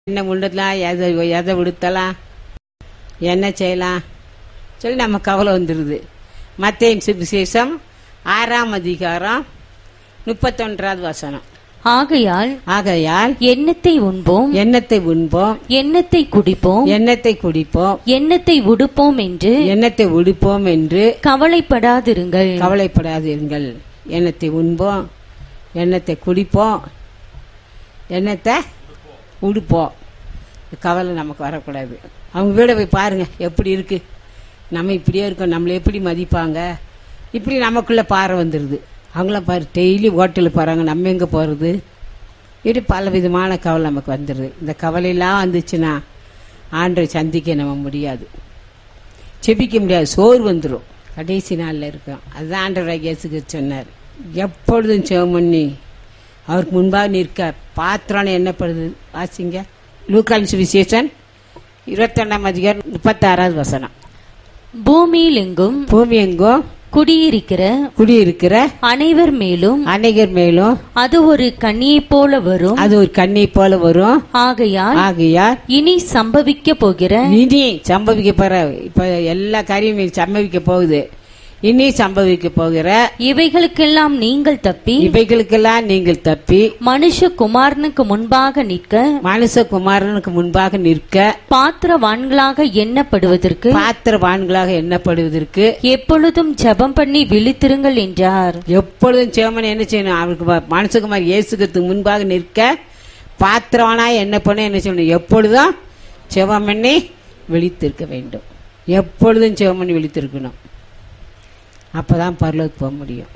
என்ன முண்டலாம் எதை எதை விடுத்தலாம் என்ன செய்யலாம் சொல்லி நம்ம கவலை வந்துடுது மத்தேயின் சுவிசேஷம் ஆறாம் அதிகாரம் முப்பத்தொன்றாவது வசனம் ஆகையால் ஆகையால் எண்ணத்தை உண்போம் எண்ணத்தை உண்போம் எண்ணத்தை குடிப்போம் எண்ணத்தை குடிப்போம் எண்ணத்தை உடுப்போம் என்று எண்ணத்தை உடுப்போம் என்று கவலைப்படாதிருங்கள் கவலைப்படாதீர்கள் எண்ணத்தை உண்போம் எண்ணத்தை குடிப்போம் எண்ணத்தை உடுப்போம் கவலை நமக்கு வரக்கூடாது அவங்க வீட போய் பாருங்க எப்படி இருக்கு நம்ம இப்படியே இருக்கோம் நம்மளை எப்படி மதிப்பாங்க இப்படி நமக்குள்ள பாறை வந்துடுது அவங்களாம் பாரு டெய்லி ஹோட்டலுக்கு போகிறாங்க நம்ம எங்கே போகிறது இப்படி பல விதமான கவலை நமக்கு வந்துடுது இந்த கவலையெல்லாம் வந்துச்சுன்னா ஆண்டை சந்திக்க நம்ம முடியாது செபிக்க முடியாது சோறு வந்துடும் கடைசி நாளில் இருக்கும் அதுதான் ஆண்டவராக இயேசுக்கு சொன்னார் எப்பொழுதும் செவம் பண்ணி அவருக்கு முன்பாக நிற்க பாத்திரம் என்னப்படுது வாசிங்க லூக்கான் சுவிசேஷன் இருபத்தொன்னாம் அதிகாரம் முப்பத்தாறாவது வசனம் பூமியில் எங்கும் பூமி எங்கும் குடியிருக்கிற குடியிருக்கிற அனைவர் மேலும் அநேகர் மேலும் அது ஒரு கண்ணியைப் போல வரும் அது ஒரு கண்ணை போல வரும் ஆகையால் ஆகையால் இனி சம்பவிக்க போகிற இனி சம்பவிக்க போற இப்ப எல்லா காரியமும் சம்பவிக்க போகுது இனி சம்பவிக்க போகிற இவைகளுக்கெல்லாம் நீங்கள் தப்பி இவைகளுக்கெல்லாம் நீங்கள் தப்பி மனுஷகுமாரனுக்கு முன்பாக நிற்க மனுஷகுமாரனுக்கு முன்பாக நிற்க பாத்திரவான்களாக எண்ணப்படுவதற்கு பாத்திரவான்களாக எண்ணப்படுவதற்கு எப்பொழுதும் ஜெபம் பண்ணி விழித்திருங்கள் என்றார் எப்பொழுதும் சேமன் என்ன செய்யணும் அவருக்கு ப- மனுஷகுமார் இயேசுக்கு முன்பாக நிற்க பாத்திரவானாய் என்ன பண்ண என்ன செய்யணும் எப்பொழுதும் செவம் பண்ணி விழித்திருக்க வேண்டும் எப்பொழுதும் செவம் பண்ணி விழித்திருக்கணும் அப்பதான் பரலோகத்துக்கு போக முடியும்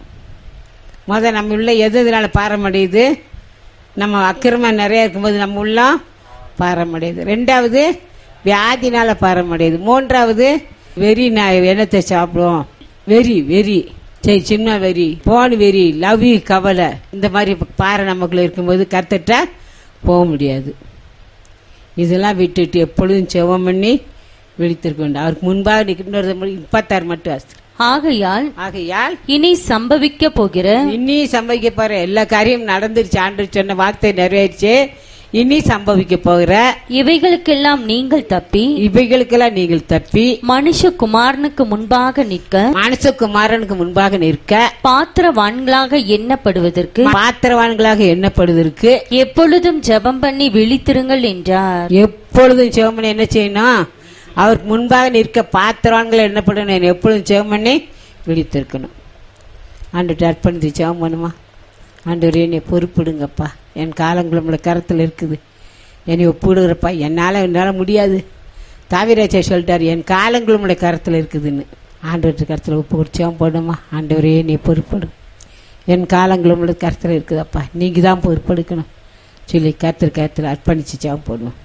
முத நம்ம உள்ள எது இதனால பாரமடையுது நம்ம அக்கிரமம் நிறைய இருக்கும்போது நம்ம உள்ள பாரமடையுது ரெண்டாவது வியாதினால பாரமடையுது மூன்றாவது வெறி நான் எண்ணத்தை சாப்பிடுவோம் வெறி வெறி சரி சின்ன வெறி போன் வெறி லவ் யூ கவலை இந்த மாதிரி பாறை நமக்குள்ள இருக்கும்போது கத்துட்ட போக முடியாது இதெல்லாம் விட்டுட்டு எப்பொழுதும் செவம் பண்ணி விழித்திருக்க வேண்டும் அவருக்கு முன்பாக நிற்கின்ற முப்பத்தாறு மட்டும் வாசித்து. ஆகையால் ஆகையால் இனி சம்பவிக்க போகிற இனி சம்பவிக்க போற எல்லா காரியம் நடந்துருச்சு ஆண்டு சொன்ன வார்த்தை நிறைவேறிச்சு இனி சம்பவிக்க போகிற இவைகளுக்கெல்லாம் நீங்கள் தப்பி இவைகளுக்கெல்லாம் நீங்கள் தப்பி மனுஷகுமாரனுக்கு முன்பாக நிற்க மனுஷகுமாரனுக்கு முன்பாக நிற்க பாத்திரவான்களாக எண்ணப்படுவதற்கு பாத்திரவான்களாக எண்ணப்படுவதற்கு எப்பொழுதும் ஜெபம் பண்ணி விழித்திருங்கள் என்றார் எப்பொழுதும் சிவமணி என்ன செய்யணும் அவருக்கு முன்பாக நிற்க பாத்திரவான்கள் எண்ணப்படணும் எப்பொழுதும் சிவமணி விழித்திருக்கணும் ஆண்டு அர்ப்பணித்து சிவம் பண்ணுமா ஆண்டவரே என்னை பொறுப்பிடுங்கப்பா என் காலங்கள் உங்களை கரத்தில் இருக்குது என்னை ஒப்பிடுகிறப்பா என்னால் என்னால் முடியாது தாவிராச்சா சொல்லிட்டார் என் காலங்கள் உங்களை கரத்தில் இருக்குதுன்னு ஆண்டவர்கிட்ட கரத்தில் ஒப்பு கொடுச்சவன் போடுமா ஆண்டவரே நீ பொறுப்படு என் காலங்கள் உங்களுக்கு கருத்தில் இருக்குதப்பா நீங்கள் தான் பொறுப்பெடுக்கணும் சொல்லி கருத்தில் கருத்தில் அர்ப்பணிச்சு ஜெபம் போடுவோம்